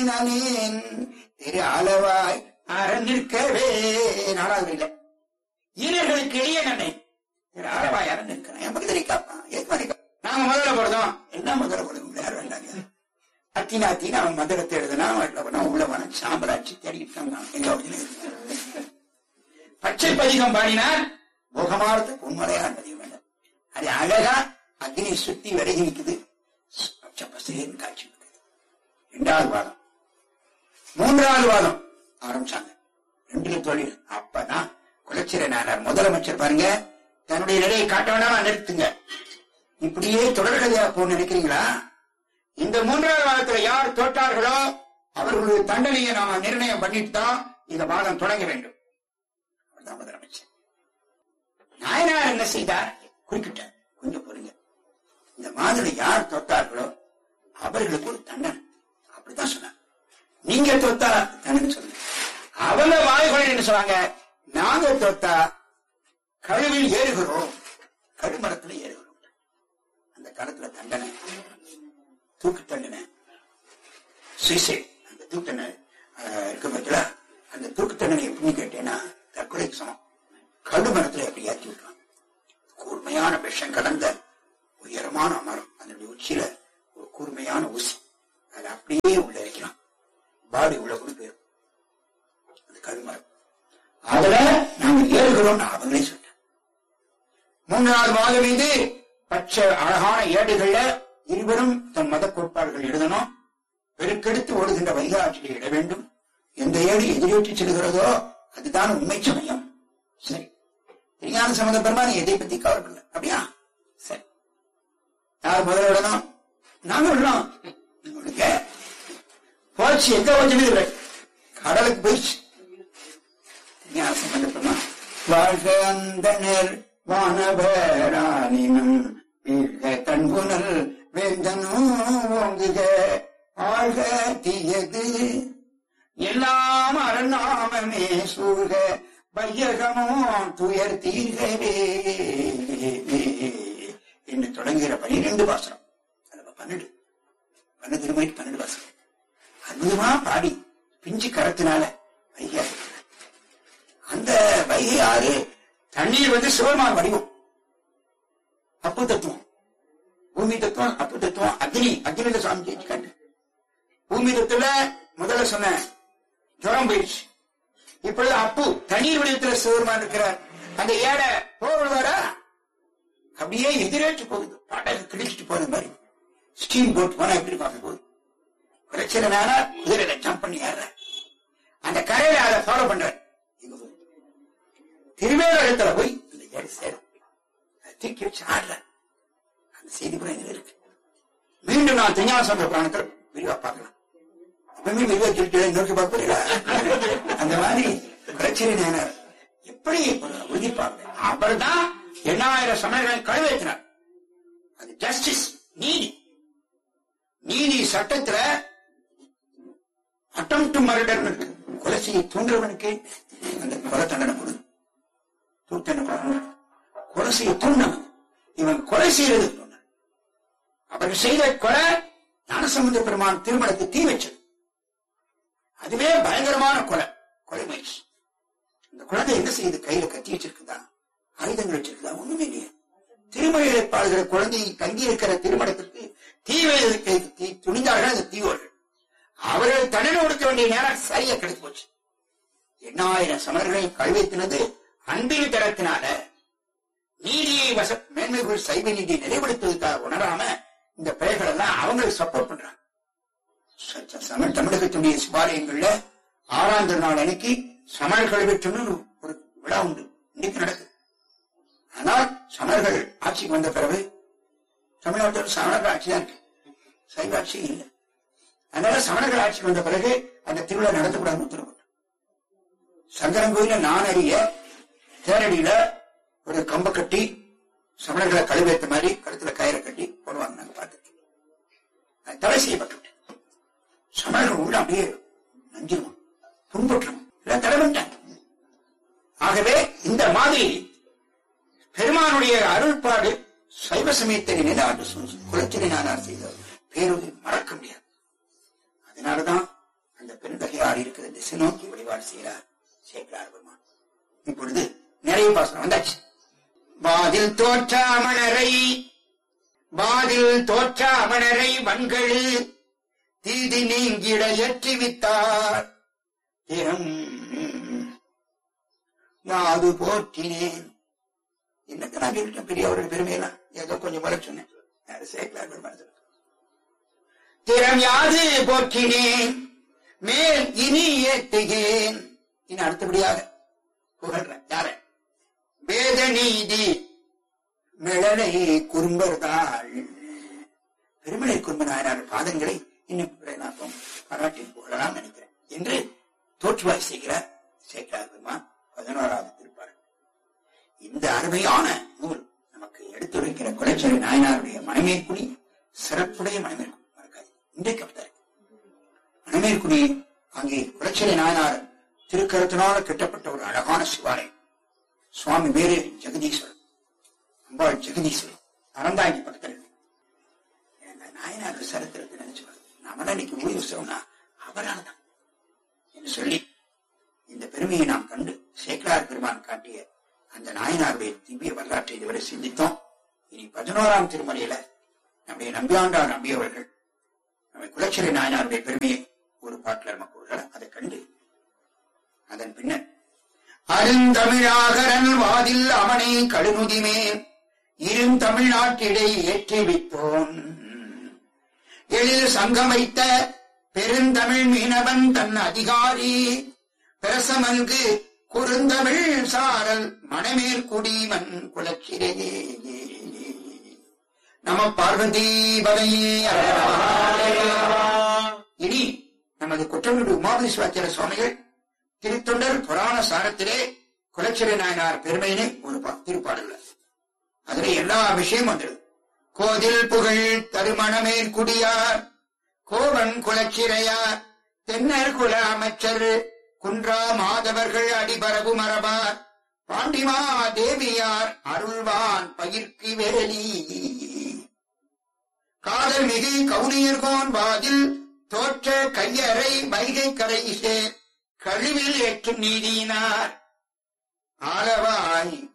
நானேன் திரு அளவாய் அரநிற்கவே நாலாவது இல்லை ஈரர்களுக்கு எளிய நன்னை திரு அளவாய் அரநிற்கிறேன் என் பக்கத்தில் காப்பா ஏன் மாதிரி நாங்க முதல்ல போடுறோம் என்ன முதல்ல போடுறோம் யார் வேண்டாங்க அத்தினா அத்தினா அவன் மந்திரத்தை எழுதுனா அவன் உள்ள வன சாம்பலாட்சி தேடிக்கிட்டாங்க எங்க ஒரிஜினல் பச்சை பதிகம் பாடினார் முகமார்த்து பொன்மலையார் பதிகம் வேண்டாம் அது அழகா அக்னி சுத்தி விலகி நிக்குது பச்சை பசேன்னு காட்சி கொடுக்குது. இரண்டாவது வாதம் மூன்றாவது வாதம் ஆரம்பிச்சாங்க ரெண்டுல தொழில் அப்பதான் குலச்சிர நானார் முதலமைச்சர் பாருங்க தன்னுடைய நிலையை காட்ட வேண்டாமா நிறுத்துங்க இப்படியே தொடர்கதையா போன்னு நினைக்கிறீங்களா இந்த மூன்றாவது வாதத்துல யார் தோற்றார்களோ அவர்களுடைய தண்டனையை நாம நிர்ணயம் பண்ணிட்டு தான் இந்த வாதம் தொடங்க வேண்டும் அவர்தான் முதலமைச்சர் நாயனார் என்ன செய்தார் குறுக்கிட்டார் கொஞ்சம் பொறுங்க இந்த மாதிரி யார் தோத்தார்களோ அவர்களுக்கு ஒரு தண்டனை அப்படித்தான் சொன்னாங்க நீங்க தோத்தா தண்டனை சொல்லுங்க அவங்க வாய்கள் என்ன சொன்னாங்க நாங்க தோத்தா கழுவில் ஏறுகிறோம் கழுமரத்துல ஏறுகிறோம் அந்த காலத்துல தண்டனை தூக்கு தண்டனை சுயசைட் அந்த தூக்கு தண்டனை ஆஹ், இருக்கு பார்த்தீங்களா அந்த தூக்கு தண்டனை எப்படின்னு கேட்டேன்னா தற்கொலைக்கு சமம் கடுமரத்துல எப்படி ஏற்றி விட்டுருவாங்க கூர்மையான விஷம் கலந்த உயரமான மரம் அதனுடைய உச்சியில ஒரு கூர்மையான ஊசி அதை அப்படியே உள்ள இறக்கலாம் பாடி உள்ள கொண்டு போயிடும் அந்த கடுமரம் அதுல நாங்க ஏறுகிறோம்னு அவங்களே சொல்லிட்டாங்க மூன்றாவது வாதம் மீது பச்சை அழகான ஏடுகள்ல இருவரும் தன் மத கோட்பாடுகள் எழுதணும் பெருக்கெடுத்து ஓடுகின்ற வைகாற்றில் இட வேண்டும் எந்த ஏடு எதிரேற்றி செல்கிறதோ அதுதான் உண்மை சமயம் சரி திருஞான சம்பந்த பெருமான் எதை பத்தி கவலைப்படல அப்படியா சரி யார் முதல்ல விடணும் நாங்க விடணும் உங்களுக்கு போச்சு எங்க கொஞ்சமே இல்லை கடலுக்கு போயிடுச்சு திருஞான சம்பந்த பெருமான் வாழ்க அந்தனர் வானவரானினும் வீழ்க தன்புணல் வேந்தனும் ஓங்குக ஆழ்க தீயது எல்லாம் அரணாமமே சூழ்க வையகமோ துயர் தீர்கவே என்று தொடங்குகிற பனிரெண்டு பாசனம் அதுல பன்னெண்டு பன்னெண்டு திருமணி பன்னெண்டு பாசனம் அற்புதமா பாடி பிஞ்சு கரத்தினால வைகை அந்த வைகை ஆறு தண்ணீர் வந்து சிவருமான் வடிவம் அப்பு தத்துவம் பூமி தத்துவம் அப்பு தத்துவம் அக்னி அக்னியில சாமி ஜெயிச்சு காட்டு பூமி தத்துவ முதல்ல சொன்ன ஜுரம் போயிடுச்சு இப்பொழுது அப்பு தண்ணீர் வடிவத்துல சிவருமான் இருக்கிறார் அந்த ஏடை போடுவாரா அப்படியே எதிரேற்று போகுது படகு கிழிச்சிட்டு போற மாதிரி ஸ்டீம் போட் போனா எப்படி பார்க்க போகுது பிரச்சனை வேணா குதிரையில ஜம்ப் பண்ணி ஏற அந்த கரையில அதை ஃபாலோ பண்றாரு இங்க போய் திருவேலகத்துல போய் இந்த ஏடு சேரும் அதை தூக்கி வச்சு ஆடுற அந்த செய்தி கூட இதுல இருக்கு மீண்டும் நான் திருஞான சம்பந்த புராணத்துல விரிவா பார்க்கலாம் எப்பவுமே விரிவா சொல்லிட்டு நோக்கி பார்க்க போறீங்களா அந்த மாதிரி பிரச்சனை நேனர் எப்படி ஒரு உறுதிப்பாங்க அவர் தான் எண்ணாயிரம் சமயங்களை கழுவேற்றினார் அது ஜஸ்டிஸ் நீதி நீதி சட்டத்துல அட்டம் டு மர்டர் இருக்கு கொலை செய்ய தூண்டுறவனுக்கு அந்த கொலை தண்டனை கொடு தூத்தண்டனை கொடுக்கணும். கொலை செய்ய தூண்டவன் இவன் கொலை செய்யறது தூண்டல். அவர் செய்த கொலை ஞானசம்பந்த பெருமான் திருமணத்தை தீ வச்சது அதுவே பயங்கரமான கொலை கொலை முயற்சி இந்த குழந்தை என்ன செய்யுது கையில கத்தி வச்சிருக்குதா ஆயுதங்கள் வச்சிருக்குதா ஒண்ணுமே இல்லையே திருமலையில பாடுகிற குழந்தை தங்கி இருக்கிற திருமணத்திற்கு தீ வைத்ததற்கு தீ துணிந்தார்கள் அந்த தீவோர்கள் அவர்கள் தண்டனை கொடுக்க வேண்டிய நேரம் சரியா கிடைச்சு போச்சு எண்ணாயிரம் சமர்களை கழுவித்தினது அன்பின் தரத்தினால நீதியை வச மேன்மைகள் சைவ நீதியை நிலைப்படுத்துவதற்காக உணராம இந்த பெயர்கள் எல்லாம் அவங்களுக்கு சப்போர்ட் பண்றாங்க ச- சம- தமிழகத்துடைய சிவாலயங்கள்ல ஆறாம் திருநாள் அன்னைக்கு சமணர் கழுவேற்றுன்னு ஒரு விழா உண்டு இன்னைக்கு நடக்குது ஆனால் சமணர்கள் ஆட்சிக்கு வந்த பிறகு தமிழ்நாட்டில் சமணர்கள் ஆட்சி தான் இருக்கு சைவ ஆட்சி இல்லை அதனால சமணர்கள் ஆட்சிக்கு வந்த பிறகு அந்த திருவிழா நடத்தக்கூடாதுன்னு உத்தரவு சங்கரங்கோயில நான் அறிய தேரடியில ஒரு கம்ப கட்டி சமணர்களை கழுவேத்த மாதிரி கழுத்துல கயிறை கட்டி போடுவாங்க நாங்க பார்த்துருக்கோம் அது தடை செய்யப்பட்டு சமணர்கள் உள்ள அப்படியே நஞ்சிருவோம் துன்புற்றோம் எல்லாம் தடை பண்ணிட்டாங்க ஆகவே இந்த மாதிரி பெருமானுடைய அருள்பாடு சைவ சமயத்தை நினைவாட்டு குலத்தினை நானார் செய்த பேருதை மறக்க முடியாது அதனாலதான் இருக்கிற திசை நோக்கி வழிபாடு செய்கிறார் சேக்கலார் பெருமான் இப்பொழுது நிறைய பாசனம் வந்தாச்சு வாதில் தோற்ற அமணரை வாதில் தோற்ற அமணரை வன்களு தீதி நீங்கிட ஏற்றி வித்தார் திறம் யாது போற்றினேன் என்னங்க நான் சொல்லிட்டேன் பெரியவருடைய பெருமையெல்லாம் ஏதோ கொஞ்சம் வர சொன்னேன் யாரு சேக்கலார் பெருமாள் சொல்லுங்க. திறம் யாது போற்றினேன் மேல் இனி ஏத்துகேன் இனி அடுத்தபடியாக புகழ்றேன் யார வேத நீதி மிளலை குறும்பர்தாள் பெருமலை குறும்ப நாயனார் பாதங்களை இன்னும் நான் பாராட்டி புகழலாம் நினைக்கிறேன் என்று தோற்றுவாய் செய்கிறார் சேக்கரார் பெருமான் பதினோராவது திருப்பாடல் இந்த அருமையான நூல் நமக்கு எடுத்துரைக்கிற குலைச்சரி நாயனாருடைய மனமேற்குடி சிறப்புடைய மனமேற்குடி மறக்காது இன்றைக்கு அப்படித்தான் இருக்கு. மணமேற்குடி அங்கே குலச்சிலை நாயனார் திருக்கரத்தினால் கட்டப்பட்ட ஒரு அழகான சிவாலயம் சுவாமி பேரு ஜெகதீஸ்வரர் அம்பாள் ஜெகதீஸ்வரர் அறந்தாங்கி பக்கத்தில் இருக்கு. எங்க நாயனார் சரித்திரத்தை நினைச்சு பாருங்க. நாம தான் இன்னைக்கு முடிவு சொன்னா அவரால் தான் என்று சொல்லி இந்த பெருமையை நாம் கண்டு சேக்கலார் பெருமான் காட்டிய அந்த நாயனாருடைய திவ்ய வரலாற்றை இதுவரை சிந்தித்தோம் இனி பதினோராம் திருமலையில நம்முடைய நம்பியாண்டார் நம்பியவர்கள் நம்ம குலச்சிறை நாயனாருடைய பெருமையை ஒரு பாட்டில் நம்ம கூறலாம் அதை கண்டு அதன் பின்னர் அருந்தமிழாகரன் வாதில் அவனை கடுமுதிமேல் இருந்தமிழ்நாட்டிடை ஏற்றி வைத்தோன் எழில் சங்கம் வைத்த பெருந்தமிழ் மீனவன் தன் அதிகாரி பிரசமன்கு குறுந்தமிழ் சாரல் மணமேற்குடிமன் குலச்சிறையே நம பார்வதி பதையே இனி நமது குற்றமிடு உமாபதீஸ்வராச்சார சுவாமிகள் திருத்தொண்டர் புராண சாரத்திலே குலச்சிறை நாயனார் பெருமையினை ஒரு பா- திருப்பாடல் அதுல எல்லா விஷயம் வந்துடும் கோதில் புகழ் தருமணமேற் குடியார் கோவன் குலச்சிறையார் தென்னர் குல அமைச்சர் குன்றா மாதவர்கள் அடிபரவு மரபார் பாண்டிமா தேவியார் அருள்வான் பயிர்க்கு வேலி காதல் மிகு கவுனியர்கோன் வாதில் தோற்ற கையறை வைகை கரை சேர் கழிவில் ஏற்றும் நீதியினார் ஆளவாய்